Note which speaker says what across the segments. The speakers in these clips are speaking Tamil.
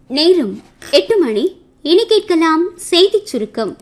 Speaker 1: நேரம் எட்டு மணி இனி கேட்கலாம் செய்திச் சுருக்கம்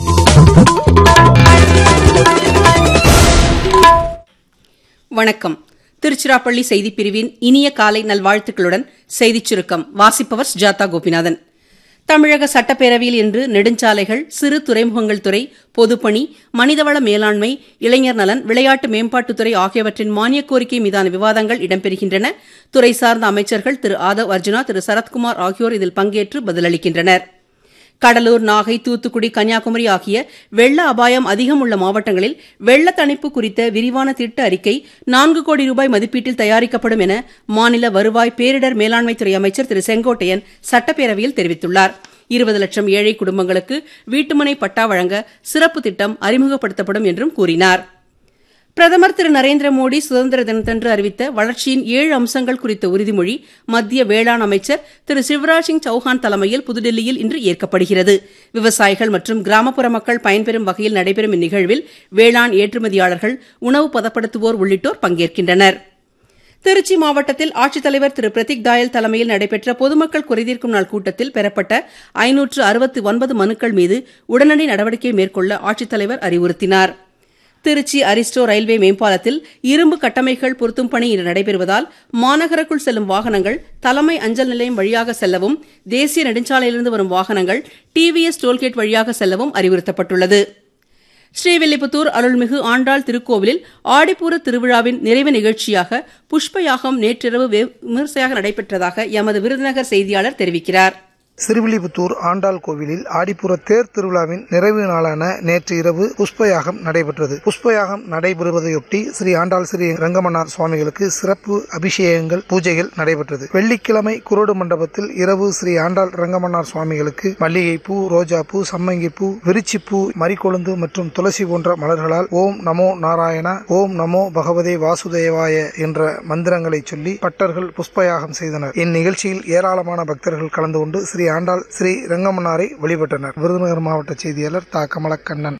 Speaker 2: வணக்கம் திருச்சிராப்பள்ளி செய்திப் பிரிவின் இனிய காலை நல்வாழ்த்துக்களுடன் செய்திச் சுருக்கம் வாசிப்பவர் சுஜாதா கோபிநாதன் தமிழக சட்டப்பேரவையில் இன்று நெடுஞ்சாலைகள் சிறு துறைமுகங்கள் துறை பொதுப்பணி மனிதவள மேலாண்மை இளைஞர் நலன் விளையாட்டு மேம்பாட்டுத்துறை ஆகியவற்றின் மானியக் கோரிக்கை மீதான விவாதங்கள் இடம்பெறுகின்றன துறை சார்ந்த அமைச்சர்கள் திரு ஆதவ் அர்ஜுனா திரு சரத்குமார் ஆகியோர் இதில் பங்கேற்று பதிலளிக்கின்றனர் கடலூர் நாகை தூத்துக்குடி கன்னியாகுமரி ஆகிய வெள்ள அபாயம் அதிகம் உள்ள மாவட்டங்களில் வெள்ள தணிப்பு குறித்த விரிவான திட்ட அறிக்கை நான்கு கோடி ரூபாய் மதிப்பீட்டில் தயாரிக்கப்படும் என மாநில வருவாய் பேரிடர் மேலாண்மைத்துறை அமைச்சர் திரு செங்கோட்டையன் சட்டப்பேரவையில் தெரிவித்துள்ளார் இருபது லட்சம் ஏழை குடும்பங்களுக்கு வீட்டுமனை பட்டா வழங்க சிறப்பு திட்டம் அறிமுகப்படுத்தப்படும் என்றும் கூறினார் பிரதமர் திரு நரேந்திர மோடி சுதந்திர தினத்தன்று அறிவித்த வளர்ச்சியின் ஏழு அம்சங்கள் குறித்த உறுதிமொழி மத்திய வேளாண் அமைச்சர் திரு சிவராஜ் சிங் சௌஹான் தலைமையில் புதுடில்லியில் இன்று ஏற்கப்படுகிறது விவசாயிகள் மற்றும் கிராமப்புற மக்கள் பயன்பெறும் வகையில் நடைபெறும் இந்நிகழ்வில் வேளாண் ஏற்றுமதியாளர்கள் உணவு பதப்படுத்துவோர் உள்ளிட்டோர் பங்கேற்கின்றனர் திருச்சி மாவட்டத்தில் ஆட்சித்தலைவர் திரு பிரதீக் தாயல் தலைமையில் நடைபெற்ற பொதுமக்கள் குறைதீர்க்கும் நாள் கூட்டத்தில் பெறப்பட்ட ஐநூற்று அறுபத்தி ஒன்பது மனுக்கள் மீது உடனடி நடவடிக்கை மேற்கொள்ள ஆட்சித்தலைவர் அறிவுறுத்தினார் திருச்சி அரிஸ்டோ ரயில்வே மேம்பாலத்தில் இரும்பு கட்டமைகள் பொருத்தும் பணி இன்று நடைபெறுவதால் மாநகருக்குள் செல்லும் வாகனங்கள் தலைமை அஞ்சல் நிலையம் வழியாக செல்லவும் தேசிய நெடுஞ்சாலையிலிருந்து வரும் வாகனங்கள் டிவிஎஸ் டோல்கேட் வழியாக செல்லவும் அறிவுறுத்தப்பட்டுள்ளது ஸ்ரீவில்லிபுத்தூர் அருள்மிகு ஆண்டாள் திருக்கோவிலில் ஆடிப்பூர திருவிழாவின் நிறைவு நிகழ்ச்சியாக புஷ்பயாகம் நேற்றிரவு விமர்சையாக நடைபெற்றதாக எமது விருதுநகர் செய்தியாளர் தெரிவிக்கிறார்
Speaker 3: சிறுவில்லிபுத்தூர் ஆண்டாள் கோவிலில் ஆடிப்புற தேர் திருவிழாவின் நிறைவு நாளான நேற்று இரவு புஷ்பயாகம் நடைபெற்றது புஷ்பயாகம் நடைபெறுவதையொட்டி ஸ்ரீ ஆண்டாள் ஸ்ரீ ரங்கமன்னார் சுவாமிகளுக்கு சிறப்பு அபிஷேகங்கள் பூஜைகள் நடைபெற்றது வெள்ளிக்கிழமை குரோடு மண்டபத்தில் இரவு ஸ்ரீ ஆண்டாள் ரங்கமன்னார் சுவாமிகளுக்கு மல்லிகை பூ ரோஜா பூ சம்மங்கி பூ விரிச்சிப்பூ மறிக்கொழுந்து மற்றும் துளசி போன்ற மலர்களால் ஓம் நமோ நாராயண ஓம் நமோ பகவதே வாசுதேவாய என்ற மந்திரங்களை சொல்லி பட்டர்கள் புஷ்பயாகம் செய்தனர் இந்நிகழ்ச்சியில் ஏராளமான பக்தர்கள் கலந்து கொண்டு ஸ்ரீ ஆண்டாள் ஸ்ரீ ரங்கமன்னாரை வழிபட்டனர் விருதுநகர் மாவட்ட செய்தியாளர் தா கமலக்கண்ணன்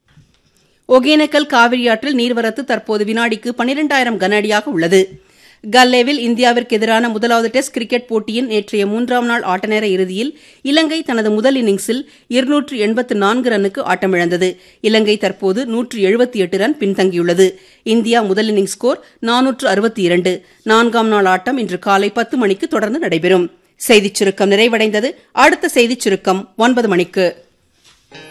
Speaker 2: ஒகேனக்கல் காவிரி ஆற்றில் நீர்வரத்து தற்போது வினாடிக்கு பனிரெண்டாயிரம் கன அடியாக உள்ளது கல்லேவில் இந்தியாவிற்கு எதிரான முதலாவது டெஸ்ட் கிரிக்கெட் போட்டியின் நேற்றைய மூன்றாம் நாள் ஆட்டநேர இறுதியில் இலங்கை தனது முதல் இன்னிங்ஸில் இருநூற்று எண்பத்து நான்கு ரன்னுக்கு ஆட்டமிழந்தது இலங்கை தற்போது நூற்று எழுபத்தி எட்டு ரன் பின்தங்கியுள்ளது இந்தியா முதல் இன்னிங்ஸ் ஸ்கோர் நானூற்று அறுபத்தி இரண்டு நான்காம் நாள் ஆட்டம் இன்று காலை பத்து மணிக்கு தொடர்ந்து நடைபெறும் செய்திச் சுருக்கம் நிறைவடைந்தது அடுத்த செய்திச் சுருக்கம் ஒன்பது மணிக்கு